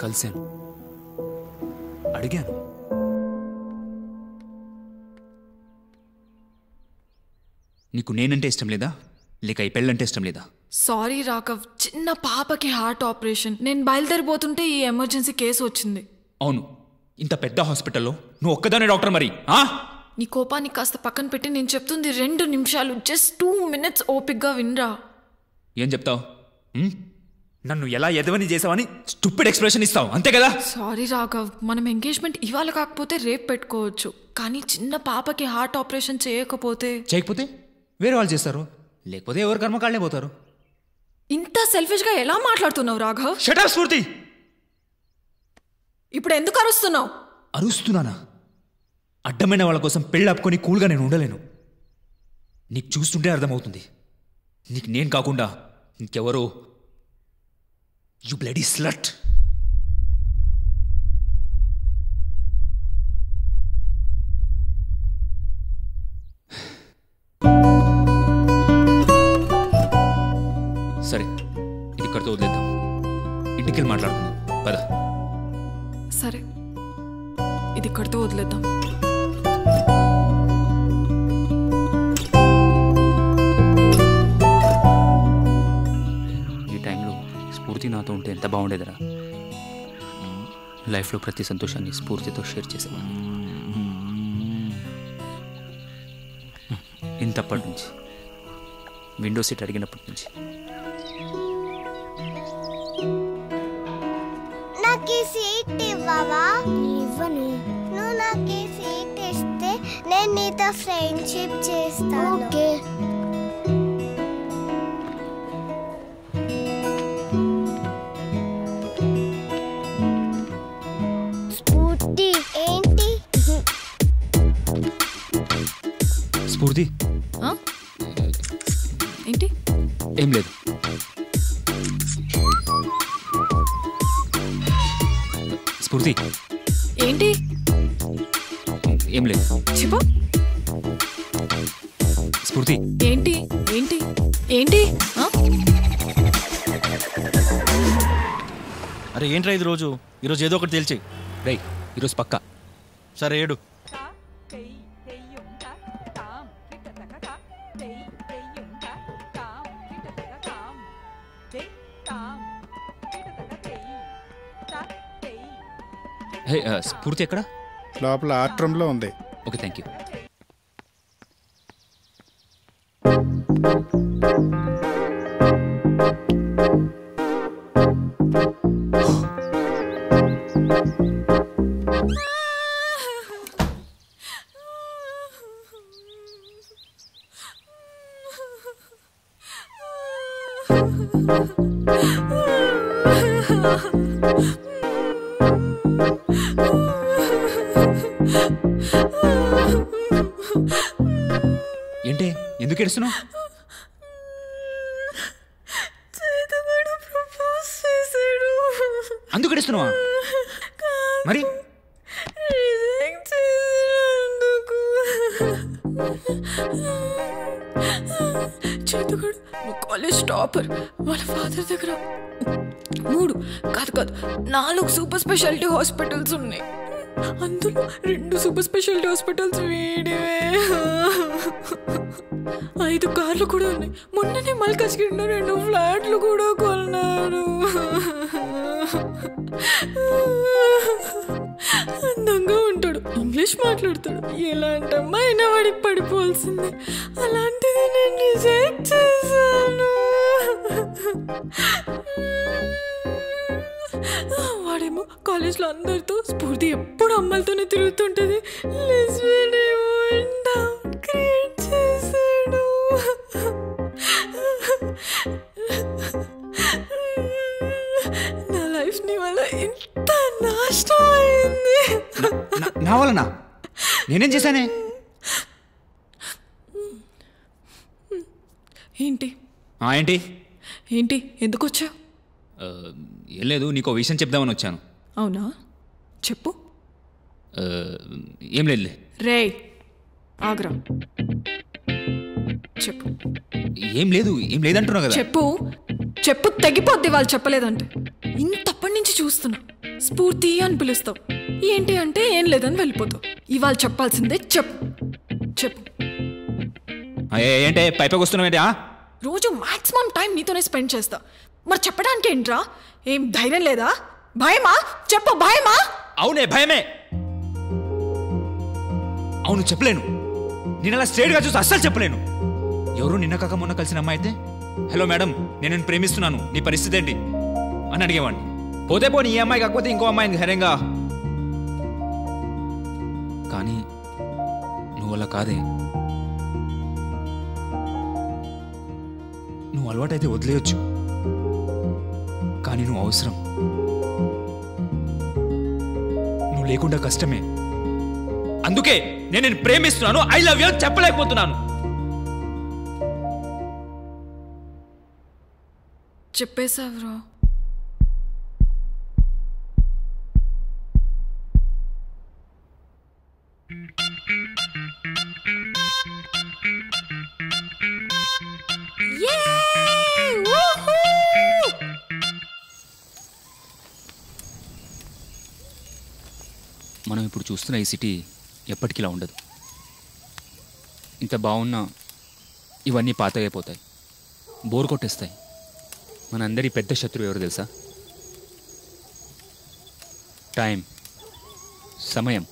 కలిశాను అడిగాను నీకు నేనంటే ఇష్టం లేదా లేక ఈ పెళ్ళంటే ఇష్టం లేదా సారీ రాఘవ్ చిన్న పాపకి హార్ట్ ఆపరేషన్ నేను బయలుదేరిపోతుంటే ఈ ఎమర్జెన్సీ కేసు వచ్చింది అవును ఇంత పెద్ద హాస్పిటల్లో నువ్వు ఒక్కదానే డాక్టర్ మరి ఆ నీ కోపాన్ని కాస్త పక్కన పెట్టి నేను చెప్తుంది రెండు నిమిషాలు జస్ట్ టూ మినిట్స్ ఓపిక్గా వినరా ఏం చెప్తావు నన్ను ఎలా ఎదవని చేసావని స్టూపిడ్ ఎక్స్ప్రెషన్ ఇస్తావు అంతే కదా సారీ రాఘవ్ మనం ఎంగేజ్మెంట్ ఇవాళ కాకపోతే రేపు పెట్టుకోవచ్చు కానీ చిన్న పాపకి హార్ట్ ఆపరేషన్ చేయకపోతే చేయకపోతే వేరే వాళ్ళు చేస్తారు లేకపోతే ఎవరు కర్మకాళ్ళే పోతారు ఇంత సెల్ఫిష్గా ఎలా మాట్లాడుతున్నావు రాఘవ్ షటప్ స్ఫూర్తి ఇప్పుడు ఎందుకు అరుస్తున్నావు అరుస్తున్నానా అడ్డమైన వాళ్ళ కోసం పెళ్ళాపుకొని కూల్గా నేను ఉండలేను నీకు చూస్తుంటే అర్థమవుతుంది నీకు నేను కాకుండా ఇంకెవరో యు బ్లడీ స్లట్ సరే ఇది ఇక్కడితో వదిలేద్దాం ఇంటికి వెళ్ళి మాట్లాడుకుందాం పద సరే ఇది ఇక్కడితో వదిలేద్దాం ఈ టైంలో స్ఫూర్తి నాతో ఉంటే ఎంత బాగుండేదిరా లైఫ్లో ప్రతి సంతోషాన్ని స్ఫూర్తితో షేర్ చేసేవాడిని ఇంతప్పటి నుంచి విండో సీట్ అడిగినప్పటి నుంచి నాకు ఈ సీట్ ఇవ్వవా ఇవ్వను నువ్వు నాకు ఈ సీట్ ఇస్తే నేను నీతో ఫ్రెండ్షిప్ చేస్తాను ఓకే స్కూటీ ఏంటి స్ఫూర్తి ఆ? ఏంటి ఏం లేదు స్ఫూర్తి ఏంటి ఏం లేదు చెప్పు స్ఫూర్తి ఏంటి ఏంటి ఏంటి ఆ? అరే ఏంట్రా ఇది రోజు ఈరోజు ఏదో ఒకటి తేల్చి రై ఈరోజు పక్కా సరే ఏడు హే ఆ, స్ఫూర్తి ఎక్కడ లోపల ఆట్రంలో ఉంది ఓకే థ్యాంక్ యూ ఏంటి ఎందుకు ఏడుస్తున్నావు చేతగాడు ప్రపోజ్ చేశాడు అందుకు ఏడుస్తున్నావా మరి రిజెక్ట్ చేసినందుకు చేతగాడు నువ్వు కాలేజ్ టాపర్ వాళ్ళ ఫాదర్ దగ్గర మూడు కాదు కాదు నాలుగు సూపర్ స్పెషాలిటీ హాస్పిటల్స్ ఉన్నాయి అందులో రెండు సూపర్ స్పెషాలిటీ హాస్పిటల్స్ వీడివే ఐదు కార్లు కూడా ఉన్నాయి మొన్ననే మల్కాజ్గిరిలో రెండు ఫ్లాట్లు కూడా కొన్నారు అందంగా ఉంటాడు ఇంగ్లీష్ మాట్లాడతాడు ఎలాంటి అమ్మాయినా వాడికి పడిపోవాల్సిందే అలాంటిది నేను రిజెక్ట్ చేశాను వాడేమో కాలేజ్లో అందరితో స్ఫూర్తి ఎప్పుడు అమ్మాయిలతోనే తిరుగుతుంటది lesbian ఏమో downgrade చేశాడు నా లైఫ్ నీ వల్ల ఇంత నాశనం అయింది నా- నా వలన నేనేం చేశానే ఏంటి ఆ, ఏంటి ఏంటి ఎందుకు వచ్చావు ఆ, ఏం లేదు నీకు విషయం చెప్దామని వచ్చాను అవునా చెప్పు ఆ, ఏం లేదులే రే ఆగ్రా చెప్పు ఏం లేదు ఏం లేదంటున్నావు కదా చెప్పు చెప్పు తెగిపోద్ది వాళ్ళు చెప్పలేదంటే ఇంతప్పటి నుంచి చూస్తున్నా స్ఫూర్తి అని పిలుస్తావు ఏంటి అంటే ఏం లేదని వెళ్ళిపోతావు ఇవాళ చెప్పాల్సిందే చెప్పు చెప్పు ఆ, ఏ- ఏంటే పైపకి వస్తున్నావు ఏంటి ఆ? రోజు మాక్సిమం టైం నీతోనే స్పెండ్ చేస్తా మరి చెప్పడానికి ఏంట్రా ఏం ధైర్యం లేదా భయమా చెప్పు భయమా అవునే భయమే అవును చెప్పలేను నేను అలా స్ట్రేట్గా చూసి అస్సలు చెప్పలేను ఎవరు నిన్న కాక మొన్న కలిసిన అమ్మాయి అయితే హలో మేడం నేను నిన్ను ప్రేమిస్తున్నాను నీ పరిస్థితి ఏంటి అని అడిగేవాడిని పోతే పోనీ ఈ అమ్మాయి కాకపోతే ఇంకో అమ్మాయిని ధైర్యంగా కానీ నువ్వు అలా కాదే నువ్వు అలవాటైతే వదిలేయొచ్చు కానీ నువ్వు అవసరం నువ్వు లేకుండా కష్టమే అందుకే నేను నిన్ను ప్రేమిస్తున్నాను ఐ లవ్ యూ చెప్పలేకపోతున్నాను చెప్పేశావురా Yay! Woohoo! మనం ఇప్పుడు చూస్తున్న ఈ సిటీ ఎప్పటికిలా ఉండదు ఇంత బాగున్నా ఇవన్నీ పాతగైపోతాయి బోర్ కొట్టేస్తాయి మనందరి పెద్ద శత్రువు ఎవరు తెలుసా టైం సమయం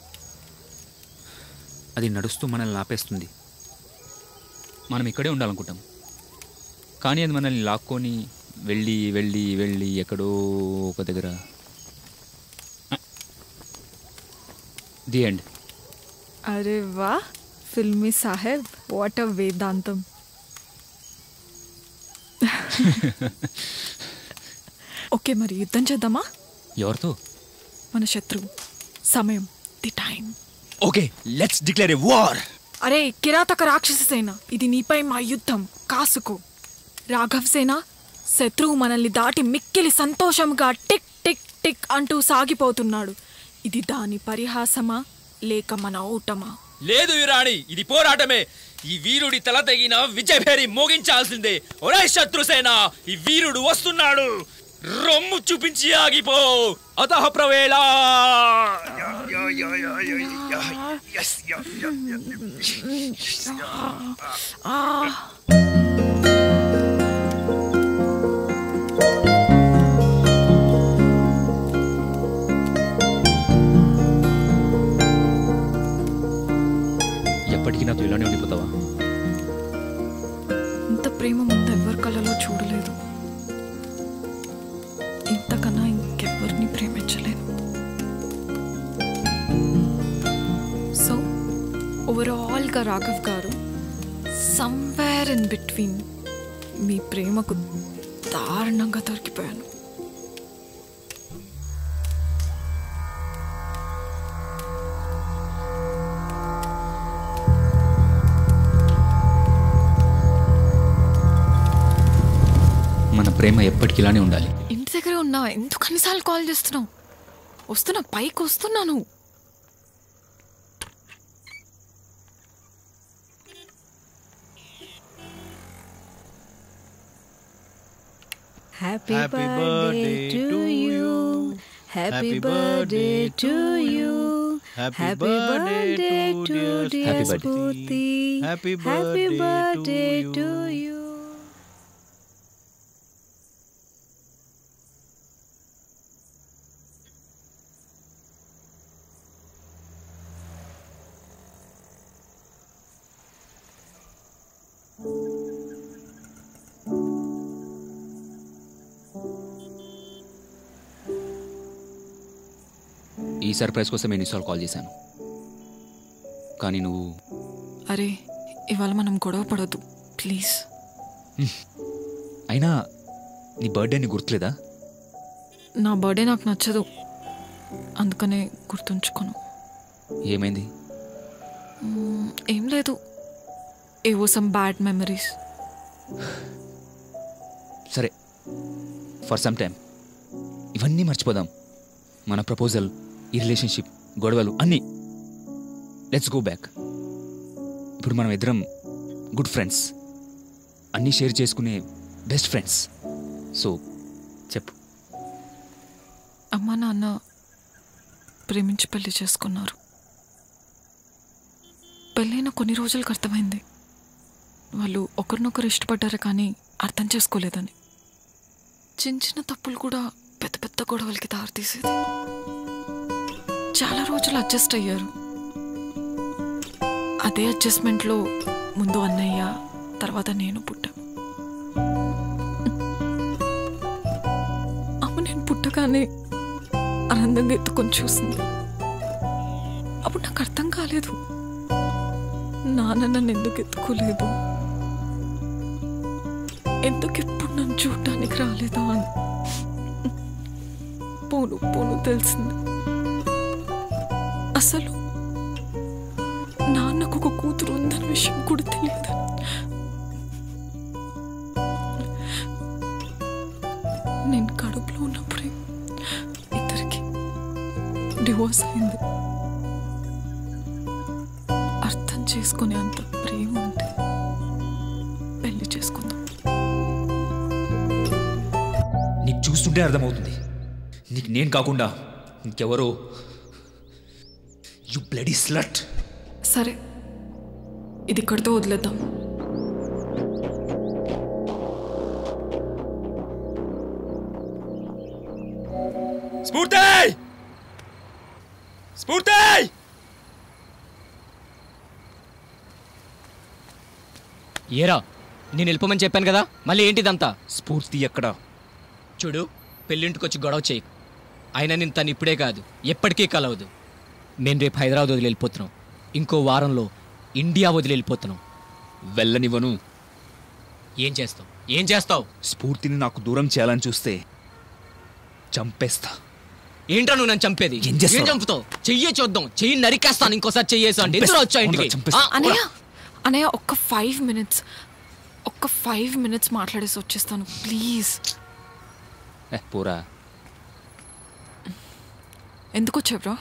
అది నడుస్తూ మనల్ని ఆపేస్తుంది మనం ఇక్కడే ఉండాలనుకుంటాం కానీ అది మనల్ని లాక్కొని వెళ్ళి వెళ్ళి వెళ్ళి ఎక్కడో ఒక దగ్గర ది ఎండ్ అరే వా ఫిల్మీ సాహెబ్ వాట్ అ వేదాంతం ఓకే మరి యుద్ధం చేద్దామా ఎవరితో మన శత్రువు సమయం the time okay let's declare a war అరే కిరాతక రాక్షస సేన ఇది నీపై మా యుద్ధం కాసుకో రాఘవ్ సేన శత్రువు మనల్ని దాటి మిక్కిలి సంతోషంగా టిక్ టిక్ టిక్ అంటూ సాగిపోతున్నాడు ఇది దాని పరిహాసమా లేక మన ఓటమా లేదు యురాణి ఇది పోరాటమే ఈ వీరుడి తల తెగిన విజయభేరి మోగించాల్సిందే ఒరే శత్రుసేన ఈ వీరుడు వస్తున్నాడు రొమ్ము చూపించి ఆగిపో అతః ప్రవేళ ఎప్పటికీ నాతో ఇలానే ఉండిపోతావా ఇంత ప్రేమ ముందు ఎవరి కళ్ళలో చూడలేదు ఇంతకన్నా ఇంకెవ్వరిని ప్రేమించలేదు సో ఓవరాల్గా రాఘవ్ గారు సమ్వేర్ ఇన్ బిట్వీన్ మీ ప్రేమకు దారుణంగా దొరికిపోయాను మన ప్రేమ ఎప్పటికి ఇలానే ఉండాలి ఇంటి దగ్గర ఉన్నా ఎందుకు అన్నిసార్లు కాల్ చేస్తున్నావు వస్తున్నా పైకి వస్తున్నాను Happy, Happy birthday, to you. Happy birthday to you. Happy birthday to dear dear Happy birthday. Spurti. Happy Happy birthday to birthday you. to you. ఈ సర్ప్రైజ్ కోసం ఎన్నిసార్లు కాల్ చేశాను కానీ నువ్వు అరే ఇవాళ మనం గొడవ పడొద్దు ప్లీజ్ అయినా నీ బర్త్డే నీ గుర్తులేదా నా బర్త్డే నాకు నచ్చదు అందుకనే గుర్తుంచుకోను ఏమైంది ఏం లేదు ఏవో సమ్ బ్యాడ్ మెమరీస్ సరే ఫర్ సమ్ టైం ఇవన్నీ మర్చిపోదాం మన ప్రపోజల్ ఈ రిలేషన్షిప్ గొడవలు అన్నీ లెట్స్ గో బ్యాక్ ఇప్పుడు మనం ఇద్దరం గుడ్ ఫ్రెండ్స్ అన్నీ షేర్ చేసుకునే బెస్ట్ ఫ్రెండ్స్ సో చెప్పు అమ్మ నాన్న ప్రేమించి పెళ్లి చేసుకున్నారు పెళ్ళైన కొన్ని రోజులకు అర్థమైంది వాళ్ళు ఒకరినొకరు ఇష్టపడ్డారు కానీ అర్థం చేసుకోలేదని చిన్న చిన్న తప్పులు కూడా పెద్ద పెద్ద గొడవలకి దారితీసేది చాలా రోజులు అడ్జస్ట్ అయ్యారు అదే అడ్జస్ట్మెంట్లో ముందు అన్నయ్య తర్వాత నేను పుట్టా అమ్మ నేను పుట్టగానే ఆనందంగా ఎత్తుకొని చూసింది అప్పుడు నాకు అర్థం కాలేదు నాన్న నన్ను ఎందుకు ఎత్తుకోలేదు ఎందుకు ఎప్పుడు నన్ను చూడటానికి రాలేదా అని పోను పోను తెలిసింది అసలు నాన్నకు ఒక కూతురు ఉందన్న విషయం కూడా తెలియదు నేను కడుపులో ఉన్నప్పుడే ఇద్దరికి డివోర్స్ అయింది అర్థం చేసుకునే అంత ప్రేమ ఉంటే పెళ్లి చేసుకుందాం నీకు చూస్తుంటే అర్థమవుతుంది నీకు నేను కాకుండా ఇంకెవరో యు బ్లడీ స్లట్ సరే ఇది ఇక్కడితో వదిలేద్దాం స్ఫూర్తి స్ఫూర్తి ఏరా నేను వెళ్ళిపోమని చెప్పాను కదా మళ్ళీ ఏంటిదంతా స్ఫూర్తి ఎక్కడ చూడు పెళ్ళింటికి వచ్చి గొడవ చేయకు అయినా నేను తను ఇప్పుడే కాదు ఎప్పటికీ కలవదు నేను రేపు హైదరాబాద్ వదిలి వెళ్ళిపోతున్నాం ఇంకో వారంలో ఇండియా వదిలి వెళ్ళిపోతున్నాం వెళ్ళనివ్వను ఏం చేస్తావు ఏం చేస్తావు స్ఫూర్తిని నాకు దూరం చేయాలని చూస్తే చంపేస్తా ఏంటో నువ్వు నన్ను చంపేది ఏం చేస్తావు? ఏం చంపుతావు చెయ్యే చూద్దాం చెయ్యి నరికేస్తాను ఇంకోసారి చెయ్యేసు అంటే ఎందుకు వచ్చా ఇంటికి చంపేస్తా. ఆ, అనయ్య అనయ్య ఒక్క ఫైవ్ మినిట్స్ ఒక్క ఫైవ్ మినిట్స్ మాట్లాడేసి వచ్చేస్తాను ప్లీజ్ ఏ, పోరా ఎందుకు వచ్చావురా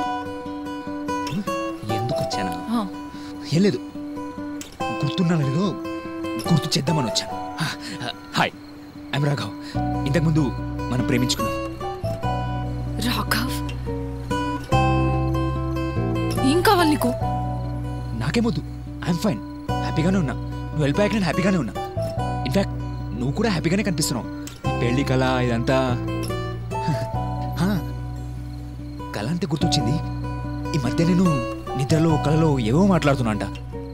ఎందుకు వచ్చానా ఆ, ఏం లేదు గుర్తున్నా లేదో గుర్తు చేద్దామని వచ్చాను హా, హాయ్ ఐమ్ రాఘవ్ ఇంతకుముందు మనం ప్రేమించుకున్నాం రాఘవ్ ఏం కావాలి నీకు నాకేమొద్దు ఐఎమ్ ఫైన్ హ్యాపీగానే ఉన్నా నువ్వు వెళ్ళిపోయాక నేను హ్యాపీగానే ఉన్నా ఇన్ఫాక్ట్ నువ్వు కూడా హ్యాపీగానే కనిపిస్తున్నావు ఈ పెళ్లి కళ ఇదంతా హా, కళ అంతే గుర్తొచ్చింది ఈ మధ్య నేను నిద్రలో కళలో ఏవో మాట్లాడుతున్నా అంట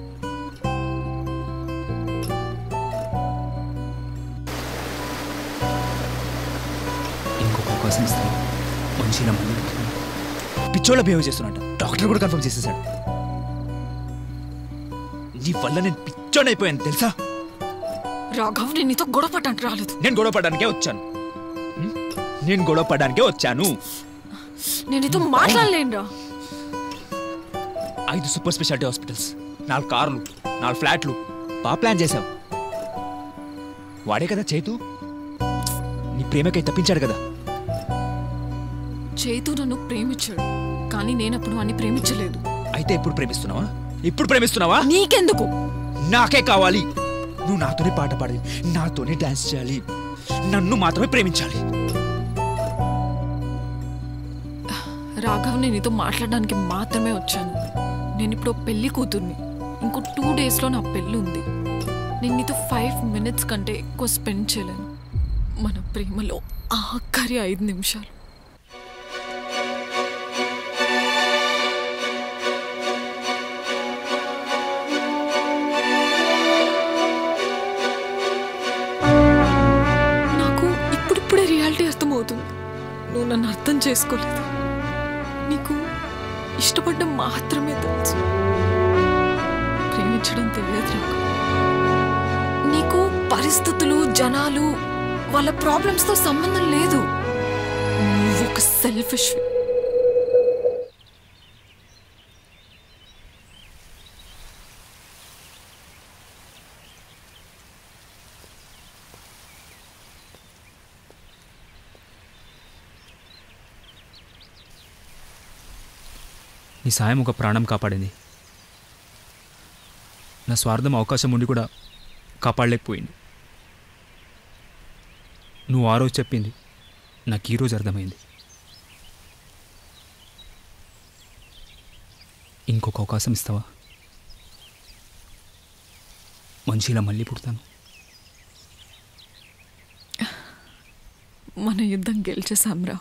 ఇంకొక అవకాశం ఇస్తాను మంచిగా మంది పిచ్చోళ్ళ బిహేవ్ చేస్తున్నట్ట డాక్టర్ కూడా కన్ఫర్మ్ చేసేసాడు నీ వల్ల నేను పిచ్చోని అయిపోయాను తెలుసా రాఘవ్ నేను నీతో గొడవ పడ్డానికి రాలేదు నేను గొడవ పడడానికే వచ్చాను హ్మ్? నేను గొడవ పడడానికే వచ్చాను నేను నీతో మాట్లాడలేనురా ఐదు సూపర్ స్పెషాలిటీ హాస్పిటల్స్ నాలుగు కార్లు నాలుగు ఫ్లాట్లు బాగా ప్లాన్ చేశావు వాడే కదా చేతు నీ ప్రేమకై తప్పించాడు కదా చేతు నన్ను ప్రేమించాడు కానీ నేనప్పుడు వాడిని ప్రేమించలేదు అయితే ఎప్పుడు ప్రేమిస్తున్నావా ఇప్పుడు ప్రేమిస్తున్నావా నీకెందుకు నాకే కావాలి నువ్వు నాతోనే పాట పాడాలి నాతోనే డాన్స్ చేయాలి నన్ను మాత్రమే ప్రేమించాలి రాఘవ్ నేను నీతో మాట్లాడడానికి మాత్రమే వచ్చాను నేను ఇప్పుడు ఓ పెళ్లి కూతుర్ని ఇంకో టూ డేస్లో నా పెళ్ళి ఉంది నేను నీతో ఫైవ్ మినిట్స్ కంటే ఎక్కువ స్పెండ్ చేయలేను మన ప్రేమలో ఆఖరి ఐదు నిమిషాలు నాకు ఇప్పుడిప్పుడే రియాలిటీ అర్థమవుతుంది నువ్వు నన్ను అర్థం చేసుకోలేదు నీకు ఇష్టపడడం మాత్రమే తెలుసు ప్రేమించడం తెలియదు నాకు నీకు పరిస్థితులు జనాలు వాళ్ళ ప్రాబ్లమ్స్తో సంబంధం లేదు నువ్వు ఒక సెల్ఫిష్ నీ సాయం ఒక ప్రాణం కాపాడింది నా స్వార్థం అవకాశం ఉండి కూడా కాపాడలేకపోయింది నువ్వు ఆ రోజు చెప్పింది నాకు ఈరోజు అర్థమైంది ఇంకొక అవకాశం ఇస్తావా మనిషిలా మళ్ళీ పుడతాను మన యుద్ధం గెలిచేసాంరా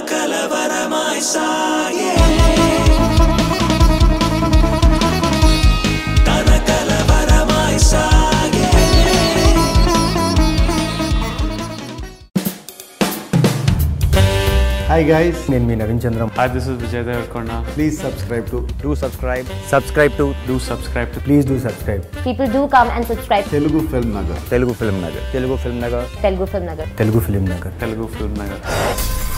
హాయ్ గైస్ నేను మీ Naveen Chandram Hi, this is Vijay Devarkonda. Please subscribe to do subscribe Subscribe to do subscribe to please do subscribe People do come and subscribe. Telugu film Nagar Telugu film Nagar Telugu film Nagar Telugu Film Nagar. Telugu film Nagar Telugu Film Nagar.